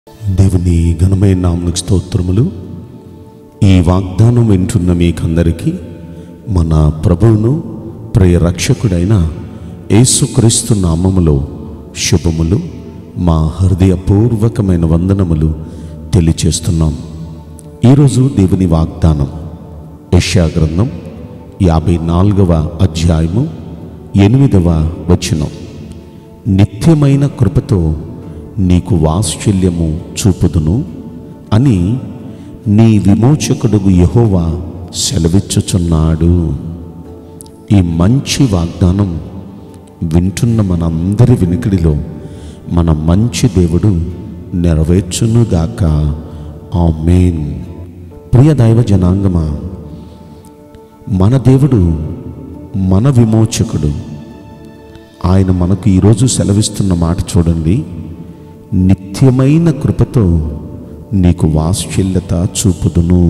దేవుని ఘనమైన నామకు స్తోత్రములు ఈ వాగ్దానం వింటున్న మీకందరికీ మన ప్రభువును ప్రియ రక్షకుడైన యేసుక్రీస్తు నామములో శుభములు మా హృదయపూర్వకమైన వందనములు తెలియచేస్తున్నాం ఈరోజు దేవుని వాగ్దానం యెషయా గ్రంథం యాభై నాలుగవ అధ్యాయము ఎనిమిదవ వచనం నిత్యమైన కృపతో నీకు వాత్సల్యము చూపుదును అని నీ విమోచకుడుగు యెహోవా సెలవిచ్చుచున్నాడు ఈ మంచి వాగ్దానం వింటున్న మనందరి వినికిడిలో మన మంచి దేవుడు నెరవేర్చునుగాక ఆమేన్ ప్రియ దైవ జనాంగమా మన దేవుడు మన విమోచకుడు ఆయన మనకు ఈరోజు సెలవిస్తున్న మాట చూడండి నిత్యమైన కృపతో నీకు వాత్సల్యత చూపుదును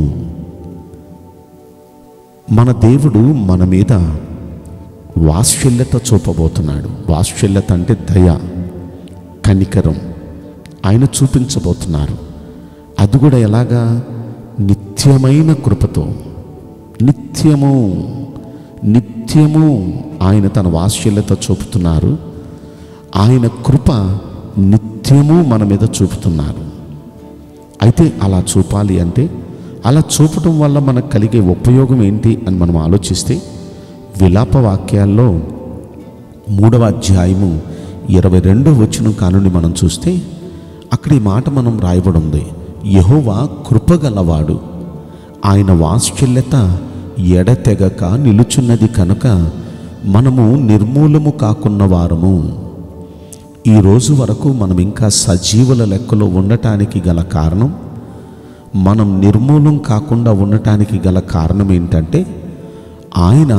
మన దేవుడు మన మీద వాత్సల్యత చూపబోతున్నాడు వాత్సల్యత అంటే దయ కనికరం ఆయన చూపించబోతున్నారు అది కూడా ఎలాగా నిత్యమైన కృపతో నిత్యము నిత్యము ఆయన తన వాత్సల్యత చూపుతున్నారు ఆయన కృప నిత్యము మన మీద చూపుతున్నారు అయితే అలా చూపాలి అంటే అలా చూపటం వల్ల మనకు కలిగే ఉపయోగం ఏంటి అని మనం ఆలోచిస్తే విలాప వాక్యాల్లో మూడవ అధ్యాయము ఇరవై రెండో వచనం కానుండి మనం చూస్తే అక్కడ ఈ మాట మనం రాయబడి ఉంది యహోవా కృపగలవాడు ఆయన వాత్సల్యత ఎడతెగక నిలుచున్నది కనుక మనము నిర్మూలము కాకున్న వారము ఈ రోజు వరకు మనం ఇంకా సజీవుల లెక్కలో ఉండటానికి గల కారణం మనం నిర్మూలం కాకుండా ఉండటానికి గల కారణం ఏంటంటే ఆయన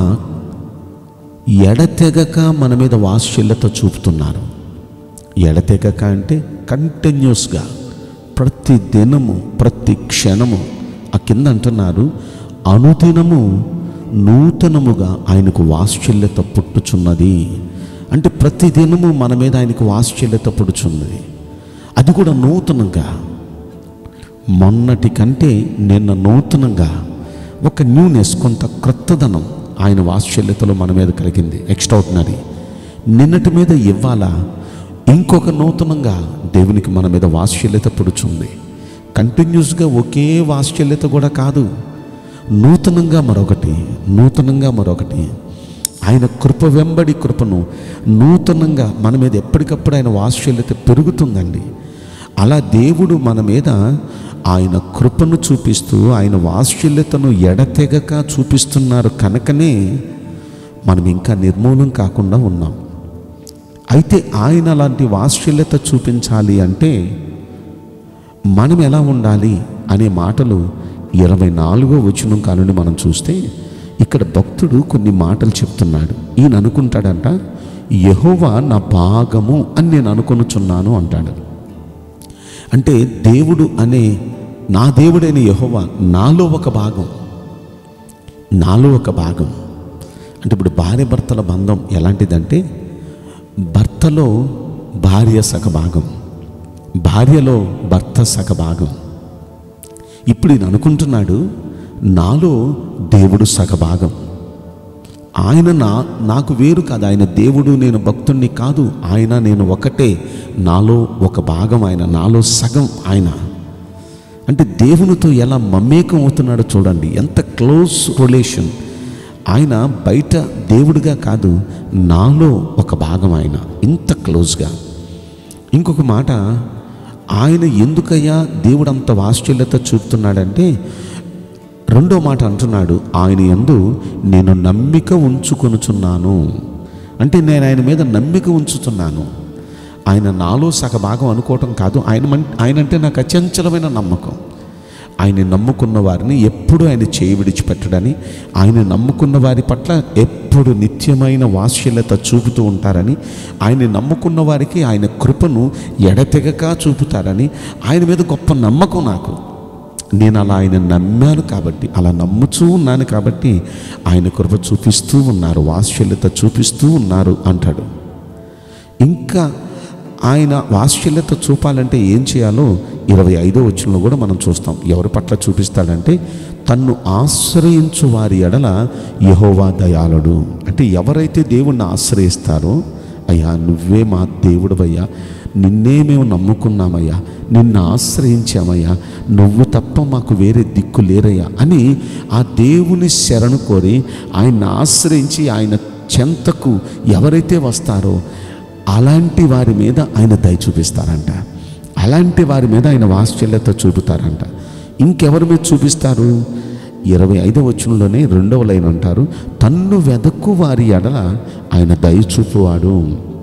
ఎడతెగక మన మీద వాత్సల్యత చూపుతున్నారు ఎడతెగక అంటే కంటిన్యూస్గా ప్రతి దినము ప్రతి క్షణము ఆ కింద అంటున్నారు అనుదినము నూతనముగా ఆయనకు వాత్సల్యత పుట్టుచున్నది అంటే ప్రతి దినము మన మీద ఆయనకు వాత్సల్యత పుడుచున్నది అది కూడా నూతనంగా మొన్నటి కంటే నిన్న నూతనంగా ఒక న్యూనెస్ కొంత క్రొత్తదనం ఆయన వాత్సల్యతలో మన మీద కలిగింది ఎక్స్ట్రాడినరీ నిన్నటి మీద ఇవ్వాలా ఇంకొక నూతనంగా దేవునికి మన మీద వాత్సల్యత పుడుచుంది కంటిన్యూస్గా ఒకే వాత్సల్యత కూడా కాదు నూతనంగా మరొకటి నూతనంగా మరొకటి ఆయన కృప వెంబడి కృపను నూతనంగా మన మీద ఎప్పటికప్పుడు ఆయన వాత్సల్యత పెరుగుతుందండి అలా దేవుడు మన మీద ఆయన కృపను చూపిస్తూ ఆయన వాత్సల్యతను ఎడతెగక చూపిస్తున్నారు కనుకనే మనం ఇంకా నిర్మూలం కాకుండా ఉన్నాం అయితే ఆయన అలాంటి వాత్సల్యత చూపించాలి అంటే మనం ఎలా ఉండాలి అనే మాటలు ఇరవై నాలుగో వచనం కానుండి మనం చూస్తే ఇక్కడ భక్తుడు కొన్ని మాటలు చెప్తున్నాడు ఈయన అనుకుంటాడంట యహోవా నా భాగము అని నేను అనుకొనుచున్నాను అంటాడు అంటే దేవుడు అనే నా దేవుడైన యహోవా నాలో ఒక భాగం నాలో ఒక భాగం అంటే ఇప్పుడు భార్య భర్తల బంధం ఎలాంటిదంటే భర్తలో భార్య సగ భాగం భార్యలో భర్త సగ భాగం ఇప్పుడు ఈయన అనుకుంటున్నాడు నాలో దేవుడు సగభాగం ఆయన నా నాకు వేరు కాదు ఆయన దేవుడు నేను భక్తుణ్ణి కాదు ఆయన నేను ఒకటే నాలో ఒక భాగం ఆయన నాలో సగం ఆయన అంటే దేవునితో ఎలా మమేకం అవుతున్నాడో చూడండి ఎంత క్లోజ్ రిలేషన్ ఆయన బయట దేవుడిగా కాదు నాలో ఒక భాగం ఆయన ఇంత క్లోజ్గా ఇంకొక మాట ఆయన ఎందుకయ్యా దేవుడు అంత వాత్సల్యత చూపుతున్నాడంటే రెండో మాట అంటున్నాడు ఆయన ఎందు నేను నమ్మిక ఉంచుకొనుచున్నాను అంటే నేను ఆయన మీద నమ్మిక ఉంచుతున్నాను ఆయన నాలో సగభాగం అనుకోవటం కాదు ఆయన మన్- ఆయన అంటే నాకు అచంచలమైన నమ్మకం ఆయన నమ్ముకున్న వారిని ఎప్పుడు ఆయన చేయి విడిచిపెట్టడని ఆయన నమ్ముకున్న వారి పట్ల ఎప్పుడు నిత్యమైన వాత్సల్యత చూపుతూ ఉంటారని ఆయన నమ్ముకున్న వారికి ఆయన కృపను ఎడతెగక చూపుతారని ఆయన మీద గొప్ప నమ్మకం నాకు నేను అలా ఆయన నమ్మాను కాబట్టి అలా నమ్ముచూ ఉన్నాను కాబట్టి ఆయన కృప చూపిస్తూ ఉన్నారు వాత్సల్యత చూపిస్తూ ఉన్నారు అంటాడు ఇంకా ఆయన వాత్సల్యత చూపాలంటే ఏం చేయాలో ఇరవై ఐదో వచనంలో కూడా మనం చూస్తాం ఎవరి పట్ల చూపిస్తాడంటే తన్ను ఆశ్రయించు వారి ఎడల యహోవా దయాళుడు అంటే ఎవరైతే దేవుణ్ణి ఆశ్రయిస్తారో అయ్యా నువ్వే మా దేవుడవయ్యా నిన్నే మేము నమ్ముకున్నామయ్యా నిన్ను ఆశ్రయించామయ్యా నువ్వు తప్ప మాకు వేరే దిక్కు లేరయ్యా అని ఆ దేవుని శరణు కోరి ఆయన్ని ఆశ్రయించి ఆయన చెంతకు ఎవరైతే వస్తారో అలాంటి వారి మీద ఆయన దయ చూపిస్తారంట అలాంటి వారి మీద ఆయన వాత్సల్యత చూపుతారంట ఇంకెవరి మీద చూపిస్తారు ఇరవై ఐదవ వచనంలోనే రెండవ లైన్ అంటారు తన్ను వెదక్కు వారి ఎడల ఆయన దయ చూపువాడు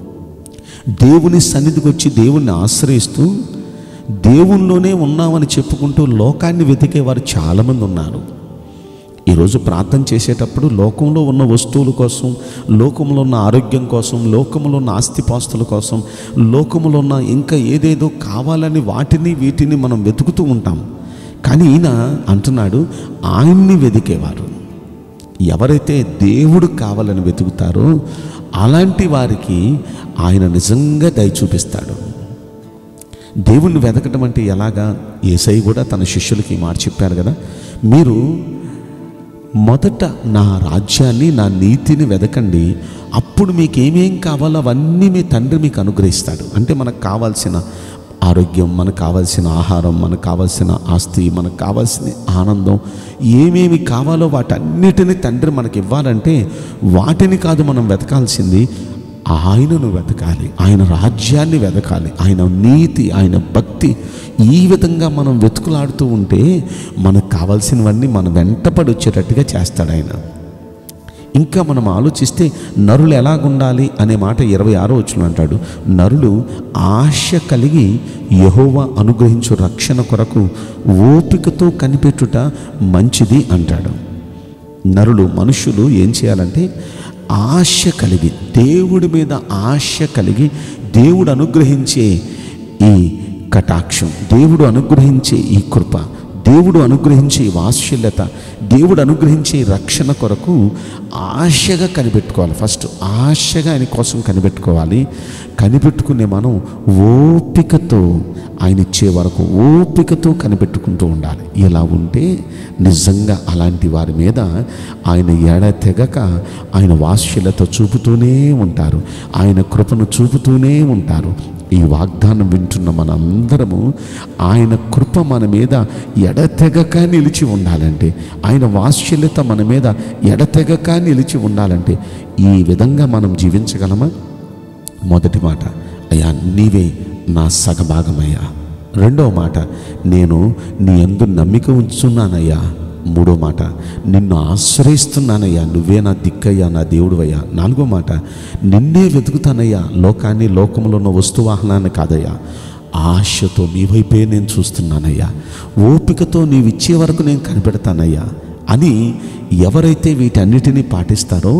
దేవుని సన్నిధికి వచ్చి దేవుణ్ణి ఆశ్రయిస్తూ దేవునిలోనే ఉన్నామని చెప్పుకుంటూ లోకాన్ని వెతికే వారు చాలామంది ఉన్నారు ఈరోజు ప్రార్థన చేసేటప్పుడు లోకంలో ఉన్న వస్తువుల కోసం లోకంలో ఉన్న ఆరోగ్యం కోసం లోకంలో ఉన్న ఆస్తిపాస్తుల కోసం లోకంలో ఉన్న ఇంకా ఏదేదో కావాలని వాటిని వీటిని మనం వెతుకుతూ ఉంటాం కానీ ఈయన అంటున్నాడు ఆయన్ని వెతికేవారు ఎవరైతే దేవుడు కావాలని వెతుకుతారో అలాంటి వారికి ఆయన నిజంగా దయ చూపిస్తాడు దేవుణ్ణి వెతకటం అంటే ఎలాగా ఏసై కూడా తన శిష్యులకి ఈ మాట చెప్పారు కదా మీరు మొదట నా రాజ్యాన్ని నా నీతిని వెదకండి అప్పుడు మీకు ఏమేం కావాలో అవన్నీ మీ తండ్రి మీకు అనుగ్రహిస్తాడు అంటే మనకు కావాల్సిన ఆరోగ్యం మనకు కావాల్సిన ఆహారం మనకు కావాల్సిన ఆస్తి మనకు కావాల్సిన ఆనందం ఏమేమి కావాలో వాటన్నిటిని తండ్రి మనకి ఇవ్వాలంటే వాటిని కాదు మనం వెతకాల్సింది ఆయనను వెతకాలి ఆయన రాజ్యాన్ని వెతకాలి ఆయన నీతి ఆయన భక్తి ఈ విధంగా మనం వెతుకులాడుతూ ఉంటే మనకు కావాల్సినవన్నీ మన వెంటపడి వచ్చేటట్టుగా చేస్తాడు ఆయన ఇంకా మనం ఆలోచిస్తే నరులు ఎలాగుండాలి అనే మాట ఇరవై ఆరో వచ్చిన అంటాడు నరులు ఆశ కలిగి యహోవా అనుగ్రహించు రక్షణ కొరకు ఓపికతో కనిపెట్టుట మంచిది అంటాడు నరులు మనుషులు ఏం చేయాలంటే ఆశ కలిగి దేవుడి మీద ఆశ కలిగి దేవుడు అనుగ్రహించే ఈ కటాక్షం దేవుడు అనుగ్రహించే ఈ కృప దేవుడు అనుగ్రహించే ఈ వాత్సల్యత దేవుడు అనుగ్రహించే ఈ రక్షణ కొరకు ఆశగా కనిపెట్టుకోవాలి ఫస్ట్ ఆశగా ఆయన కోసం కనిపెట్టుకోవాలి కనిపెట్టుకునే మనం ఓపికతో ఆయన ఇచ్చే వరకు ఓపికతో కనిపెట్టుకుంటూ ఉండాలి ఇలా ఉంటే నిజంగా అలాంటి వారి మీద ఆయన ఎడ తెగక ఆయన వాత్సల్యత చూపుతూనే ఉంటారు ఆయన కృపను చూపుతూనే ఉంటారు ఈ వాగ్దానం వింటున్న మనందరము ఆయన కృప మన మీద ఎడతెగక నిలిచి ఉండాలంటే ఆయన వాత్సల్యత మన మీద ఎడతెగక నిలిచి ఉండాలంటే ఈ విధంగా మనం జీవించగలమా మొదటి మాట అయ్యా నీవే నా సగభాగమయ్యా రెండవ మాట నేను నీ ఎందు నమ్మిక ఉంచున్నానయ్యా మూడో మాట నిన్ను ఆశ్రయిస్తున్నానయ్యా నువ్వే నా దిక్కయ్యా నా దేవుడువయ్యా నాలుగో మాట నిన్నే వెతుకుతానయ్యా లోకాన్ని లోకంలో ఉన్న వస్తువాహనాన్ని కాదయ్యా ఆశతో నీ వైపే నేను చూస్తున్నానయ్యా ఓపికతో నీవు ఇచ్చే వరకు నేను కనిపెడతానయ్యా అని ఎవరైతే వీటన్నిటినీ పాటిస్తారో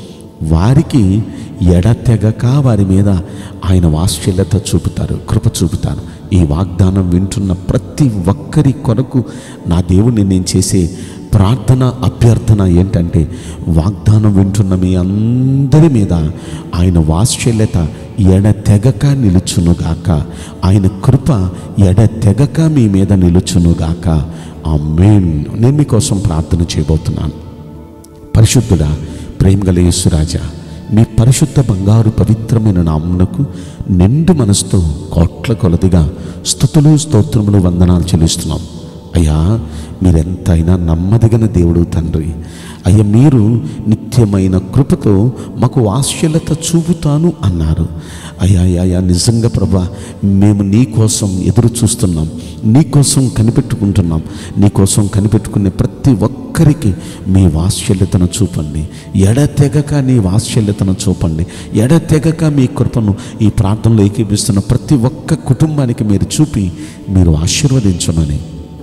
వారికి ఎడతెగక వారి మీద ఆయన వాత్సల్యత చూపుతారు కృప చూపుతారు ఈ వాగ్దానం వింటున్న ప్రతి ఒక్కరి కొరకు నా దేవుణ్ణి నేను చేసే ప్రార్థన అభ్యర్థన ఏంటంటే వాగ్దానం వింటున్న మీ అందరి మీద ఆయన వాత్సల్యత ఎడతెగక నిలుచునుగాక ఆయన కృప ఎడతెగక మీ మీద నిలుచునుగాక ఆ మెయిన్ నేను మీకోసం ప్రార్థన చేయబోతున్నాను పరిశుద్ధుడా ప్రేమగల యేసురాజా మీ పరిశుద్ధ బంగారు పవిత్రమైన నామునకు నిండు మనసుతో కోట్ల కొలదిగా స్థుతులు స్తోత్రములు వందనాలు చెల్లిస్తున్నాం అయ్యా మీరెంతైనా నమ్మదగిన దేవుడు తండ్రి అయ్యా మీరు నిత్యమైన కృపతో మాకు వాత్సల్యత చూపుతాను అన్నారు అయ్యా అయ్యా అయ్యా నిజంగా ప్రభా మేము నీ కోసం ఎదురు చూస్తున్నాం నీ కోసం కనిపెట్టుకుంటున్నాం నీ కోసం కనిపెట్టుకునే ప్రతి ఒక్కరికి మీ వాత్సల్యతను చూపండి ఎడతెగక నీ వాత్సల్యతను చూపండి ఎడతెగక మీ కృపను ఈ ప్రార్థనలో ఏకీపిస్తున్న ప్రతి ఒక్క కుటుంబానికి మీరు చూపి మీరు ఆశీర్వదించమని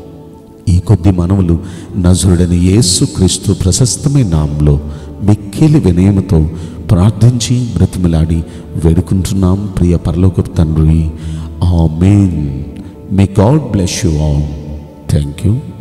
ఈ కొద్ది మనవులు నజరుడని యేసుక్రీస్తు ప్రశస్తమైన నామంలో మిక్కిలి వినయముతో ప్రార్థించి బ్రతిమలాడి వేడుకుంటున్నాం ప్రియ పరలోకపు తండ్రి amen may God bless you all thank you